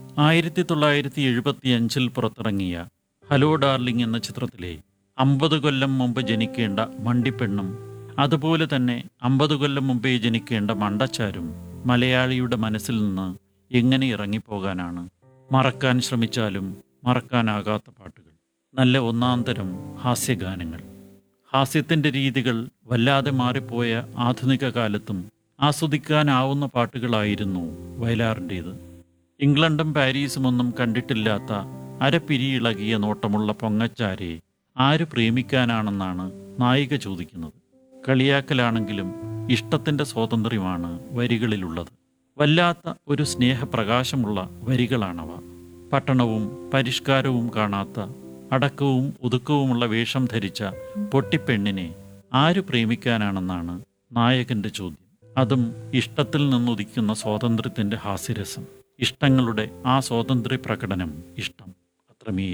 ആയിരത്തി തൊള്ളായിരത്തി എഴുപത്തി അഞ്ചിൽ പുറത്തിറങ്ങിയ ഹലോ ഡാർലിംഗ് എന്ന ചിത്രത്തിലെ അമ്പത് കൊല്ലം മുമ്പ് ജനിക്കേണ്ട മണ്ടിപ്പെണ്ണും അതുപോലെ തന്നെ അമ്പത് കൊല്ലം മുമ്പേ ജനിക്കേണ്ട മണ്ടച്ചാരും മലയാളിയുടെ മനസ്സിൽ നിന്ന് എങ്ങനെ ഇറങ്ങിപ്പോകാനാണ് മറക്കാൻ ശ്രമിച്ചാലും മറക്കാനാകാത്ത പാട്ടുകൾ നല്ല ഒന്നാം തരം ഹാസ്യഗാനങ്ങൾ ഹാസ്യത്തിൻ്റെ രീതികൾ വല്ലാതെ മാറിപ്പോയ ആധുനിക കാലത്തും ആസ്വദിക്കാനാവുന്ന പാട്ടുകളായിരുന്നു വയലാറിൻ്റേത് ഇംഗ്ലണ്ടും പാരീസും ഒന്നും കണ്ടിട്ടില്ലാത്ത അരപ്പിരിയിളകിയ നോട്ടമുള്ള പൊങ്ങച്ചാരെ ആര് പ്രേമിക്കാനാണെന്നാണ് നായിക ചോദിക്കുന്നത് കളിയാക്കലാണെങ്കിലും ഇഷ്ടത്തിൻ്റെ സ്വാതന്ത്ര്യമാണ് വരികളിലുള്ളത് വല്ലാത്ത ഒരു സ്നേഹപ്രകാശമുള്ള വരികളാണവ പട്ടണവും പരിഷ്കാരവും കാണാത്ത അടക്കവും ഒതുക്കവുമുള്ള വേഷം ധരിച്ച പൊട്ടിപ്പെണ്ണിനെ ആര് പ്രേമിക്കാനാണെന്നാണ് നായകന്റെ ചോദ്യം അതും ഇഷ്ടത്തിൽ നിന്നുദിക്കുന്ന സ്വാതന്ത്ര്യത്തിന്റെ ഹാസ്യരസം ഇഷ്ടങ്ങളുടെ ആ സ്വാതന്ത്ര്യ പ്രകടനം ഇഷ്ടം അത്രമേ